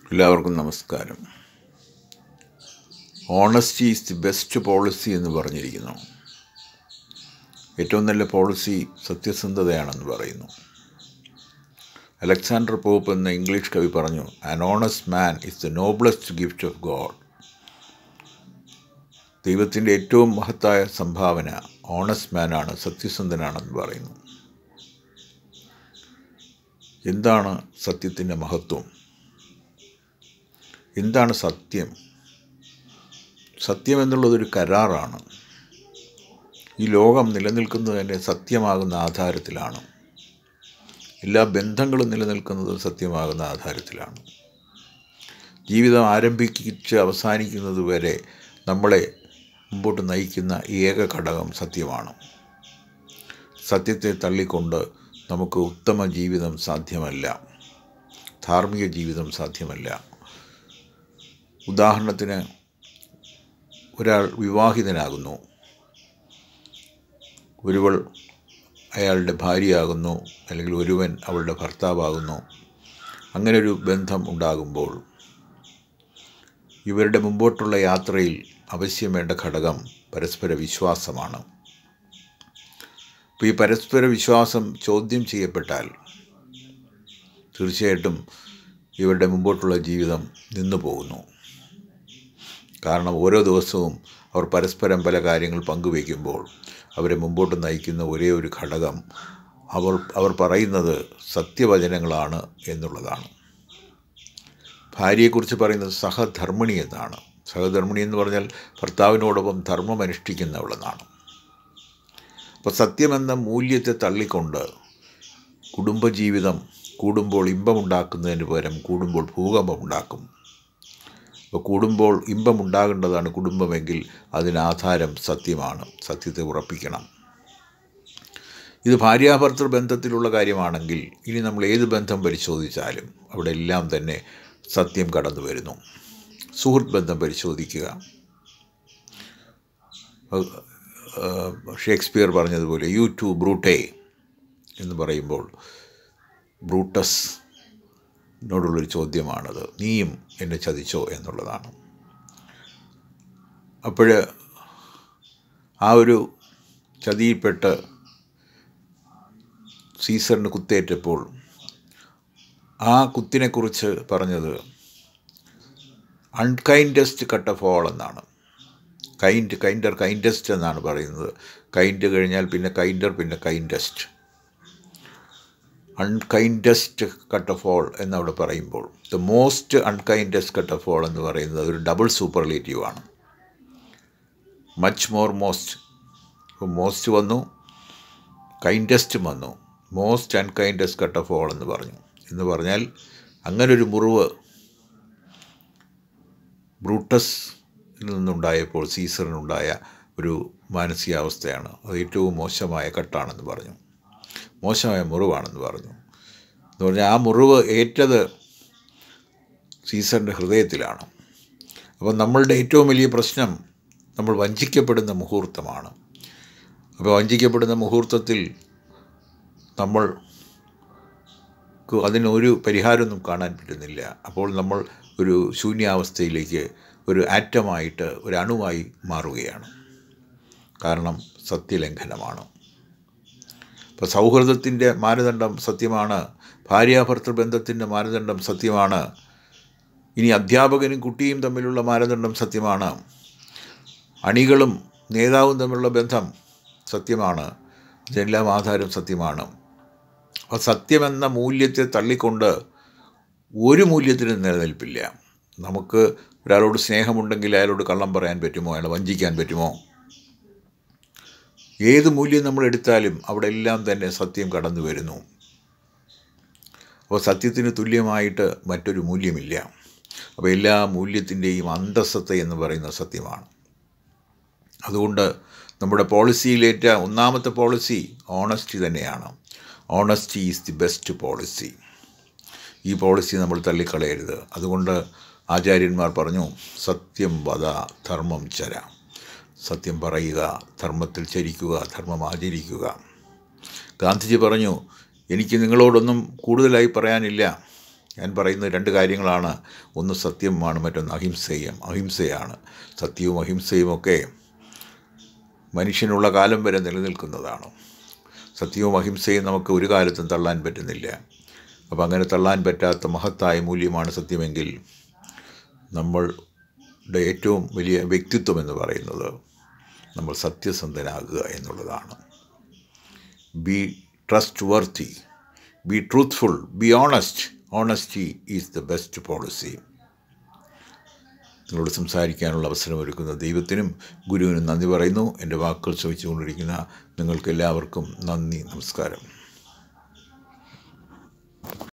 എല്ലാവർക്കും നമസ്കാരം honesty is the best policy എന്ന് പറഞ്ഞിരിക്കുന്നു ഏറ്റവും നല്ല പോളിസി സത്യസന്ധതയാണെന്ന് പറയുന്നു അലക്സാണ്ടർ പോപ്പ് എന്ന ഇംഗ്ലീഷ് കവി പറഞ്ഞു an honest man is the noblest gift of God ദൈവത്തിൻ്റെ ഏറ്റവും മഹത്തായ സംഭാവന ഓണസ്റ്റ് മാനാണ് സത്യസന്ധനാണെന്ന് പറയുന്നു എന്താണ് സത്യത്തിൻ്റെ മഹത്വം എന്താണ് സത്യം സത്യം എന്നുള്ളതൊരു കരാറാണ് ഈ ലോകം നിലനിൽക്കുന്നത് തന്നെ സത്യമാകുന്ന ആധാരത്തിലാണ് എല്ലാ ബന്ധങ്ങളും നിലനിൽക്കുന്നത് സത്യമാകുന്ന ആധാരത്തിലാണ് ജീവിതം ആരംഭിച്ച് അവസാനിക്കുന്നത് വരെ നമ്മളെ മുമ്പോട്ട് നയിക്കുന്ന ഏക ഘടകം സത്യമാണ് സത്യത്തെ തള്ളിക്കൊണ്ട് നമുക്ക് ഉത്തമ ജീവിതം സാധ്യമല്ല ധാർമ്മിക ജീവിതം സാധ്യമല്ല ഉദാഹരണത്തിന് ഒരാൾ വിവാഹിതനാകുന്നു ഒരുവൾ അയാളുടെ ഭാര്യയാകുന്നു അല്ലെങ്കിൽ ഒരുവൻ അവളുടെ ഭർത്താവാകുന്നു അങ്ങനെ ഒരു ബന്ധം ഉണ്ടാകുമ്പോൾ ഇവരുടെ മുമ്പോട്ടുള്ള യാത്രയിൽ ആവശ്യം വേണ്ട ഘടകം പരസ്പര വിശ്വാസമാണ് അപ്പോൾ ഈ പരസ്പര വിശ്വാസം ചോദ്യം ചെയ്യപ്പെട്ടാൽ തീർച്ചയായിട്ടും ഇവരുടെ മുമ്പോട്ടുള്ള ജീവിതം നിന്നു പോകുന്നു കാരണം ഓരോ ദിവസവും അവർ പരസ്പരം പല കാര്യങ്ങൾ പങ്കുവയ്ക്കുമ്പോൾ അവരെ മുമ്പോട്ട് നയിക്കുന്ന ഒരേ ഒരു ഘടകം അവർ അവർ പറയുന്നത് സത്യവചനങ്ങളാണ് എന്നുള്ളതാണ് ഭാര്യയെക്കുറിച്ച് പറയുന്നത് സഹധർമ്മിണി എന്നാണ് സഹധർമ്മിണി എന്ന് പറഞ്ഞാൽ ഭർത്താവിനോടൊപ്പം ധർമ്മം അനുഷ്ഠിക്കുന്നവളെന്നാണ് അപ്പോൾ സത്യമെന്ന മൂല്യത്തെ തള്ളിക്കൊണ്ട് കുടുംബജീവിതം കൂടുമ്പോൾ ഇമ്പമുണ്ടാക്കുന്നതിന് പകരം കൂടുമ്പോൾ ഭൂകമ്പമുണ്ടാക്കും അപ്പോൾ കൂടുമ്പോൾ ഇമ്പമുണ്ടാകേണ്ടതാണ് കുടുംബമെങ്കിൽ അതിനാധാരം സത്യമാണ് സത്യത്തെ ഉറപ്പിക്കണം ഇത് ഭാര്യാഭർത്തൃ ബന്ധത്തിലുള്ള കാര്യമാണെങ്കിൽ ഇനി നമ്മൾ ഏത് ബന്ധം പരിശോധിച്ചാലും അവിടെ എല്ലാം തന്നെ സത്യം കടന്നു വരുന്നു സുഹൃത്ത് ബന്ധം പരിശോധിക്കുക ഷേക്സ്പിയർ പറഞ്ഞതുപോലെ യു ടു ബ്രൂട്ടേ എന്ന് പറയുമ്പോൾ ബ്രൂട്ടസ് എന്നോടുള്ളൊരു ചോദ്യമാണത് നീയും എന്നെ ചതിച്ചോ എന്നുള്ളതാണ് അപ്പോൾ ആ ഒരു ചതിയിൽപ്പെട്ട് സീസറിന് കുത്തേറ്റപ്പോൾ ആ കുത്തിനെക്കുറിച്ച് പറഞ്ഞത് അൺകൈൻഡസ്റ്റ് കട്ട് ഓഫ് ഓൾ എന്നാണ് കൈൻഡ് കൈൻഡർ കൈൻഡസ്റ്റ് എന്നാണ് പറയുന്നത് കൈൻഡ് കഴിഞ്ഞാൽ പിന്നെ കൈൻഡർ പിന്നെ kindest unkindest cut of all എന്നവിടെ പറയുമ്പോൾ the most unkindest cut of all എന്ന് പറയുന്നത് ഒരു ഡബിൾ സൂപ്പർലേറ്റീവ് ആണ് മച്ച് മോർ മോസ്റ്റ് ഇപ്പോൾ മോസ്റ്റ് വന്നു കൈൻഡസ്റ്റും വന്നു most unkindest cut of all എന്ന് പറഞ്ഞു എന്ന് പറഞ്ഞാൽ അങ്ങനൊരു മുറിവ് ബ്രൂട്ടസ് നിന്നുണ്ടായപ്പോൾ സീസറിനുണ്ടായ ഒരു മാനസികാവസ്ഥയാണ് അത് ഏറ്റവും മോശമായ കട്ടാണെന്ന് പറഞ്ഞു മോശമായ മുറിവാണെന്ന് പറഞ്ഞു എന്ന് പറഞ്ഞാൽ ആ മുറിവ് ഏറ്റത് സീസറിൻ്റെ ഹൃദയത്തിലാണ് അപ്പോൾ നമ്മളുടെ ഏറ്റവും വലിയ പ്രശ്നം നമ്മൾ വഞ്ചിക്കപ്പെടുന്ന മുഹൂർത്തമാണ് അപ്പോൾ വഞ്ചിക്കപ്പെടുന്ന മുഹൂർത്തത്തിൽ നമ്മൾ അതിനൊരു പരിഹാരമൊന്നും കാണാൻ പറ്റുന്നില്ല അപ്പോൾ നമ്മൾ ഒരു ശൂന്യാവസ്ഥയിലേക്ക് ഒരു ആറ്റമായിട്ട് ഒരു അണുവായി മാറുകയാണ് കാരണം സത്യലംഘനമാണ് ഇപ്പോൾ സൗഹൃദത്തിൻ്റെ മാനദണ്ഡം സത്യമാണ് ഭാര്യാഭർത്തൃ ബന്ധത്തിൻ്റെ മാനദണ്ഡം സത്യമാണ് ഇനി അധ്യാപകനും കുട്ടിയും തമ്മിലുള്ള മാനദണ്ഡം സത്യമാണ് അണികളും നേതാവും തമ്മിലുള്ള ബന്ധം സത്യമാണ് ഇതെല്ലാം ആധാരം സത്യമാണ് അപ്പോൾ സത്യമെന്ന മൂല്യത്തെ തള്ളിക്കൊണ്ട് ഒരു മൂല്യത്തിനും നിലനിൽപ്പില്ല നമുക്ക് ഒരാളോട് സ്നേഹമുണ്ടെങ്കിൽ അയാളോട് കള്ളം പറയാൻ പറ്റുമോ അയാളെ വഞ്ചിക്കാൻ പറ്റുമോ ഏത് മൂല്യം നമ്മൾ എടുത്താലും അവിടെ എല്ലാം തന്നെ സത്യം കടന്നു വരുന്നു അപ്പോൾ സത്യത്തിന് തുല്യമായിട്ട് മറ്റൊരു മൂല്യമില്ല അപ്പോൾ എല്ലാ മൂല്യത്തിൻ്റെയും അന്തസ്സത്ത എന്ന് പറയുന്ന സത്യമാണ് അതുകൊണ്ട് നമ്മുടെ പോളിസിയിലേറ്റ ഒന്നാമത്തെ പോളിസി ഓണസ്റ്റി തന്നെയാണ് honesty is the best policy ഈ പോളിസി നമ്മൾ തള്ളിക്കളയരുത് അതുകൊണ്ട് ആചാര്യന്മാർ പറഞ്ഞു സത്യം വധ ധർമ്മം ചര സത്യം പറയുക ധർമ്മത്തിൽ ചരിക്കുക ധർമ്മം ആചരിക്കുക ഗാന്ധിജി പറഞ്ഞു എനിക്ക് നിങ്ങളോടൊന്നും കൂടുതലായി പറയാനില്ല ഞാൻ പറയുന്ന രണ്ട് കാര്യങ്ങളാണ് ഒന്ന് സത്യമാണ് മറ്റൊന്ന് അഹിംസയും അഹിംസയാണ് സത്യവും അഹിംസയും ഒക്കെ മനുഷ്യനുള്ള കാലം വരെ നിലനിൽക്കുന്നതാണ് സത്യവും അഹിംസയും നമുക്ക് ഒരു കാലത്തും തള്ളാൻ പറ്റുന്നില്ല അപ്പോൾ അങ്ങനെ തള്ളാൻ പറ്റാത്ത മഹത്തായ മൂല്യമാണ് സത്യമെങ്കിൽ നമ്മളുടെ ഏറ്റവും വലിയ വ്യക്തിത്വം എന്ന് പറയുന്നത് നമ്മൾ സത്യസന്ധനാകുക എന്നുള്ളതാണ് be trustworthy be truthful be honest honesty is the best policy നിങ്ങളോട് സംസാരിക്കാനുള്ള അവസരമൊരുക്കുന്ന ദൈവത്തിനും ഗുരുവിനും നന്ദി പറയുന്നു എൻ്റെ വാക്കുകൾ ശ്രമിച്ചുകൊണ്ടിരിക്കുന്ന നിങ്ങൾക്കെല്ലാവർക്കും നന്ദി നമസ്കാരം